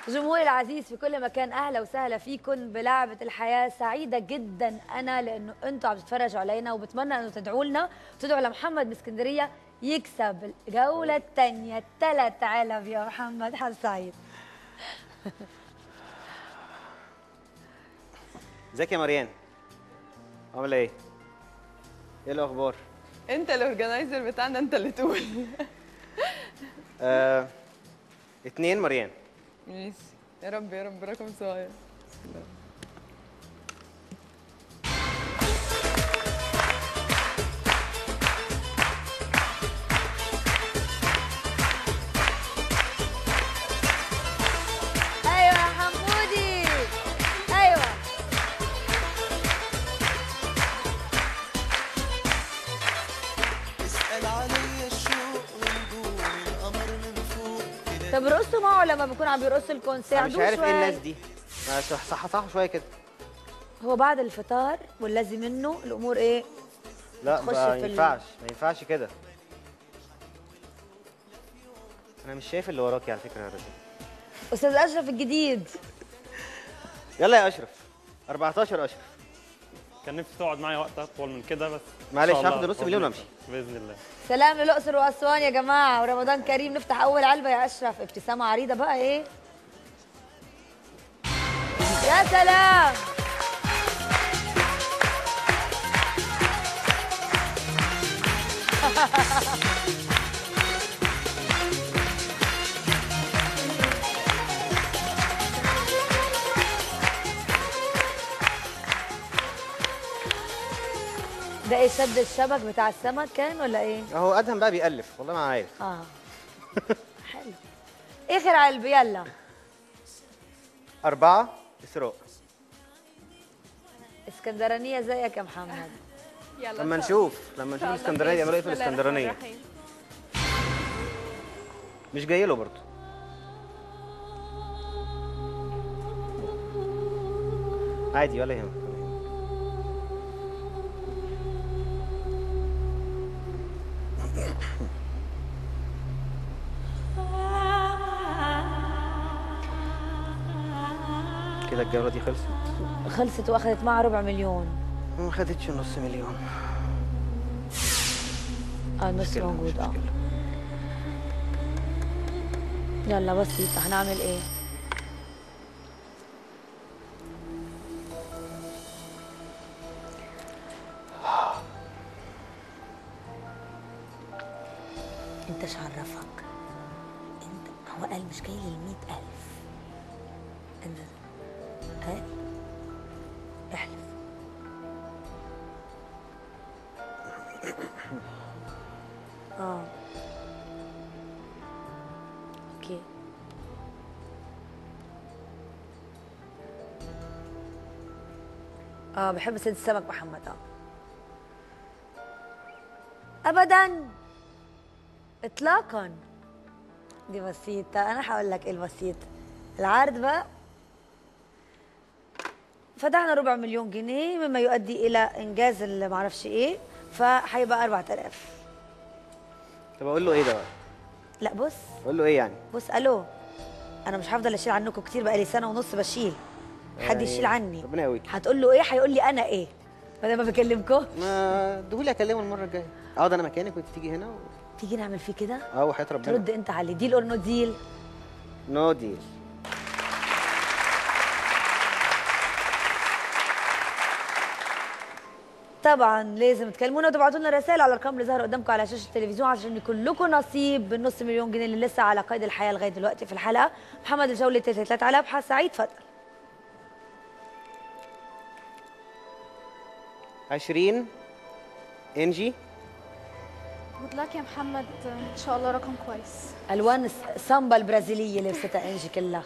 جمهوري العزيز في كل مكان اهلا وسهلا فيكم بلعبه الحياه سعيده جدا انا لانه انتم عم تتفرجوا علينا وبتمنى انه تدعوا لنا وتدعوا لمحمد من اسكندريه يكسب الجوله الثانيه ثلاث علب يا محمد حال سعيد ازيك يا مريان عامله ايه ايه الاخبار انت الاورجنايزر بتاعنا انت اللي تقول آه، اتنين مريان ماشي يا رب يا رب رقم صغير ايوه يا حمودي ايوه اسأل علي الشوق ونجوم القمر من فوق طب رقصوا معه لما بيكون عم بيرقص لكم انا مش ساعدوه عارف ايه شوي. الناس دي ما صح صح صح شويه كده هو بعد الفطار والذي منه الامور ايه لا تخش ما في ال- ينفعش ما ينفعش كده انا مش شايف اللي وراكي على فكره يا رجل استاذ اشرف الجديد يلا يا اشرف 14 اشرف كان نفسي تقعد معايا وقت اطول من كده بس إن معلش، شاء الله هاخد نص ربنا مليون يكرم. وأمشي. باذن الله سلام للاقصر واسوان يا جماعه ورمضان كريم نفتح اول علبه يا اشرف ابتسامه عريضه بقى ايه يا سلام ده ايه شد الشبك بتاع السمك كان ولا ايه؟ اهو ادهم بقى بيألف والله ما عارف اه حلو اخر علبه يلا أربعة إسراء اسكندرانيه زيك يا محمد يلا لما نشوف لما نشوف الاسكندرانية يعملوا ايه في الاسكندرانية مش جاي له برضه عادي ولا يهمك ولا يهمك. كده الجولة دي خلصت خلصت واخذت معها ربع مليون ما خدتش نص مليون اه النص مشكلة، مش موجود اه مشكلة. يلا بسيطة هنعمل ايه؟ انت ايش عرفك؟ انت هو قال مش جاي لي المية ألف انت قال احلف اه اوكي اه بحب صيد السمك محمد اه ابدا اطلاقا دي بسيطة انا هقول لك ايه البسيط العرض بقى فتحنا ربع مليون جنيه مما يؤدي الى انجاز اللي معرفش ايه فهيبقى 4000 طب اقول له ايه ده بقى؟ لا بص اقول له ايه يعني؟ بص الو انا مش هفضل اشيل عنكم كتير بقالي سنه ونص بشيل حد يعني يشيل عني ربنا يقويك هتقول له ايه هيقول لي انا ايه بدل ما بكلمكم ما اديهولي اكلمه المره الجايه اقعد انا مكانك وانت تيجي هنا و... تيجي نعمل فيه كده اه وحياه ربنا ترد انت علي ديل اور نو ديل نو ديل طبعا لازم تكلمونا وتبعتوا لنا رسائل على الارقام اللي ظاهره قدامكم على شاشه التلفزيون عشان يكون لكم نصيب بالنص مليون جنيه اللي لسه على قيد الحياه لغايه دلوقتي في الحلقه محمد الجولة ثلاث على ابحث سعيد اتفضل 20 انجي جود لك يا محمد ان شاء الله رقم كويس الوان السامبا البرازيليه اللي لبستها انجي كلها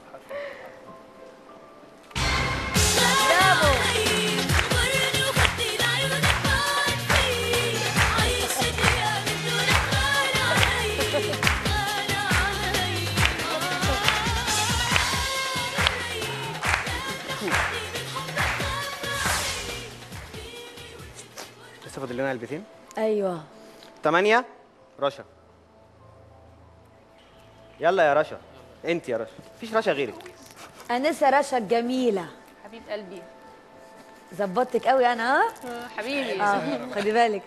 لسه فاضل لنا علبتين ايوه 8 رشا يلا يا رشا انت يا رشا مفيش رشا غيرك انسه رشا الجميله حبيب قلبي ظبطتك قوي انا ها آه، حبيبي اه خدي بالك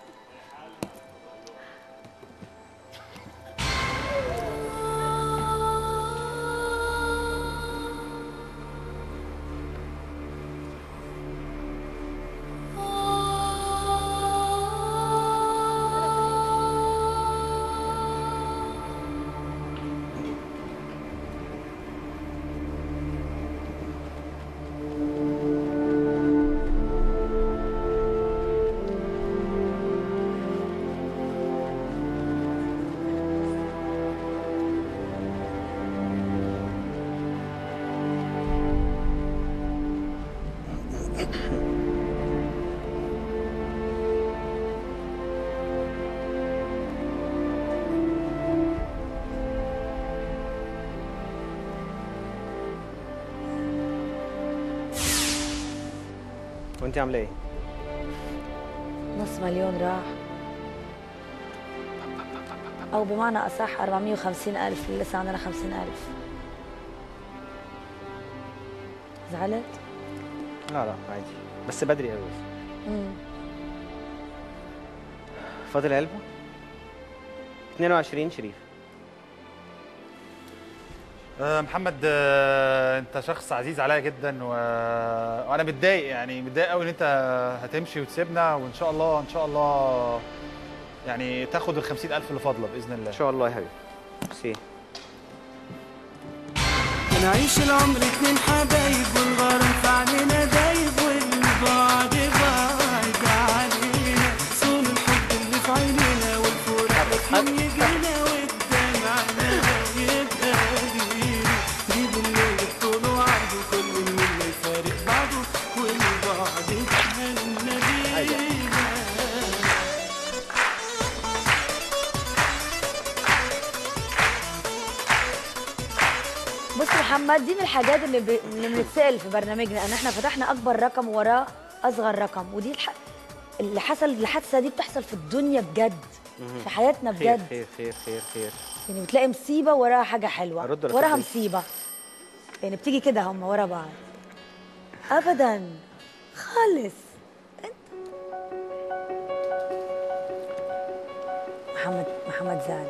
وانت عامله ايه نص مليون راح او بمعنى اصح 450 الف اللي لسه عندنا 50 الف زعلت لا لا عادي بس بدري قوي امم فاضل علبه 22 شريف آه، محمد آه، انت شخص عزيز عليا جدا و... وانا متضايق يعني متضايق قوي ان انت هتمشي وتسيبنا وان شاء الله ان شاء الله يعني تاخد ال 50000 اللي فاضله باذن الله ان شاء الله يا حبيبي ميرسي نعيش العمر اتنين حبايب والغرام في علينا دايب والبعد بعد علينا صون الحب اللي في عينينا والفرح من يجينا والدمع يبقى لينا جيب الليل طوله وعرضه كل منا يفارق بعضه والبعد اتهنى بينا بص محمد دي من الحاجات اللي ب... اللي بنتسال في برنامجنا ان احنا فتحنا اكبر رقم وراه اصغر رقم ودي الح... اللي حصل الحادثه دي بتحصل في الدنيا بجد في حياتنا خير بجد خير خير خير خير يعني بتلاقي مصيبه وراها حاجه حلوه أرد ولا وراها ترد؟ مصيبه يعني بتيجي كده هم ورا بعض ابدا خالص انت محمد محمد زعل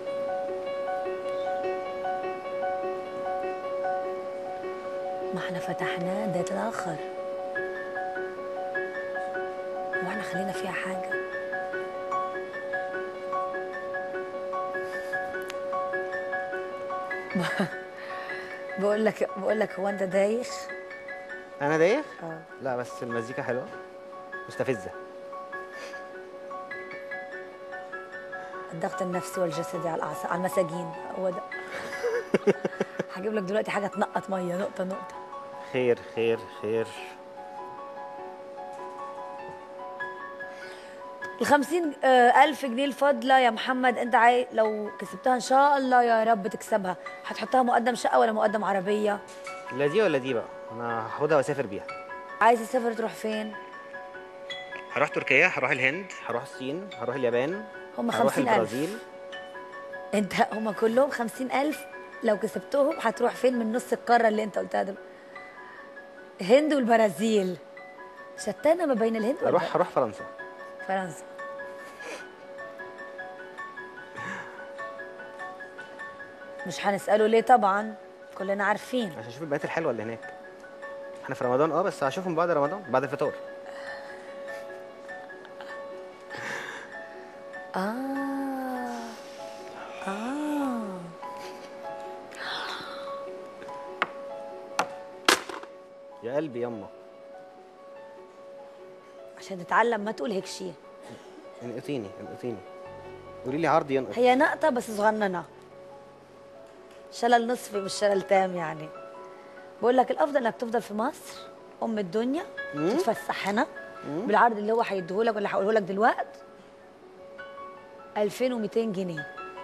ما احنا فتحناه ده اتاخر واحنا خلينا فيها حاجه بقول لك بقول لك هو انت دايخ انا دايخ اه لا بس المزيكا حلوه مستفزه الضغط النفسي والجسدي على الاعصاب على المساجين هو ده هجيب لك دلوقتي حاجه تنقط ميه نقطه نقطه خير خير خير ال 50 آه، ألف جنيه الفاضلة يا محمد أنت عاي... لو كسبتها إن شاء الله يا رب تكسبها هتحطها مقدم شقة ولا مقدم عربية؟ لا دي ولا دي بقى انا هاخدها واسافر بيها عايز تسافر تروح فين؟ هروح تركيا هروح الهند هروح الصين هروح اليابان هم هروح 50 ألف البرازيل أنت هم كلهم 50 ألف لو كسبتهم هتروح فين من نص القارة اللي أنت قلتها دول؟ الهند والبرازيل شتانة ما بين الهند هروح هروح فرنسا فرنسا مش هنسأله ليه طبعا كلنا عارفين عشان اشوف البنات الحلوه اللي هناك احنا في رمضان اه بس هشوفهم بعد رمضان بعد الفطار آه آه يا قلبي يما عشان تتعلم ما تقول هيك شيء انقطيني انقطيني قولي لي عرض ينقط هي نقطة بس صغننة شلل نصفي مش شلل تام يعني بقول لك الأفضل إنك تفضل في مصر أم الدنيا تتفسح هنا بالعرض اللي هو هيديهولك ولا هقوله لك دلوقتي 2200 جنيه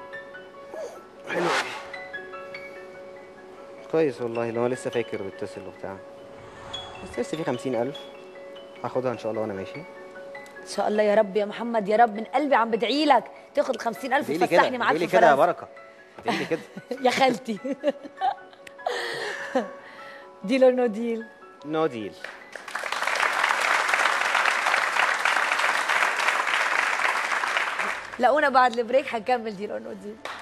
كويس والله لو انا لسه فاكر بيتصل وبتاع بس لسه في 50000 هاخدها ان شاء الله وانا ماشي إن شاء الله يا رب يا محمد يا رب من قلبي عم بدعي لك تاخد ال 50000 قولي لي كده وتفسحني معاك قولي في كده يا فرنسا بركه تقولي لي كده يا خالتي ديل اور نو ديل نو ديل لاقونا بعد البريك حنكمل ديل اور نو ديل